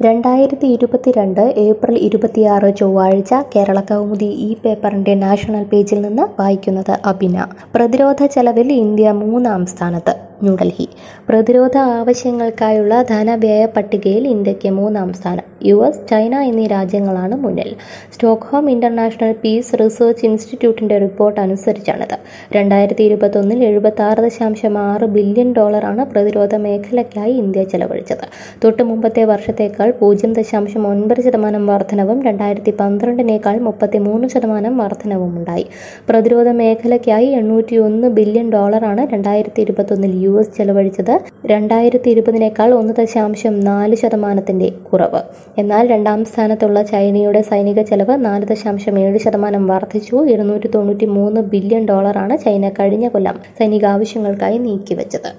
രണ്ടായിരത്തി ഇരുപത്തിരണ്ട് ഏപ്രിൽ ഇരുപത്തിയാറ് ചൊവ്വാഴ്ച കേരള കൗമുദി ഈ പേപ്പറിന്റെ നാഷണൽ പേജിൽ നിന്ന് വായിക്കുന്നത് അബിന പ്രതിരോധ ചെലവിൽ ഇന്ത്യ മൂന്നാം സ്ഥാനത്ത് ന്യൂഡൽഹി പ്രതിരോധ ആവശ്യങ്ങൾക്കായുള്ള ധനവ്യയ പട്ടികയിൽ ഇന്ത്യക്ക് മൂന്നാം സ്ഥാനം യു എസ് ചൈന എന്നീ രാജ്യങ്ങളാണ് മുന്നിൽ സ്റ്റോക്ക്ഹോം ഇന്റർനാഷണൽ പീസ് റിസർച്ച് ഇൻസ്റ്റിറ്റ്യൂട്ടിന്റെ റിപ്പോർട്ട് അനുസരിച്ചാണിത് രണ്ടായിരത്തി ഇരുപത്തൊന്നിൽ എഴുപത്തി ആറ് ദശാംശം ആറ് ബില്യൺ ഡോളറാണ് പ്രതിരോധ മേഖലയ്ക്കായി ഇന്ത്യ ചെലവഴിച്ചത് തൊട്ടു മുമ്പത്തെ വർഷത്തേക്കാൾ പൂജ്യം ദശാംശം ഒൻപത് ശതമാനം വർധനവും രണ്ടായിരത്തി പന്ത്രണ്ടിനേക്കാൾ മുപ്പത്തി മൂന്ന് ശതമാനം വർധനവും ഉണ്ടായി പ്രതിരോധ മേഖലയ്ക്കായി എണ്ണൂറ്റി ഒന്ന് ബില്യൺ ഡോളറാണ് രണ്ടായിരത്തി ഇരുപത്തൊന്നിൽ യു എസ് ചെലവഴിച്ചത് രണ്ടായിരത്തി ഇരുപതിനേക്കാൾ ഒന്ന് ദശാംശം നാല് ശതമാനത്തിന്റെ കുറവ് എന്നാൽ രണ്ടാം സ്ഥാനത്തുള്ള ചൈനയുടെ സൈനിക ചെലവ് നാല് ദശാംശം ഏഴ് ശതമാനം വർദ്ധിച്ചു ഇരുന്നൂറ്റി തൊണ്ണൂറ്റി മൂന്ന് ബില്യൺ ഡോളറാണ് ചൈന കഴിഞ്ഞ കൊല്ലം സൈനിക ആവശ്യങ്ങൾക്കായി നീക്കിവെച്ചത്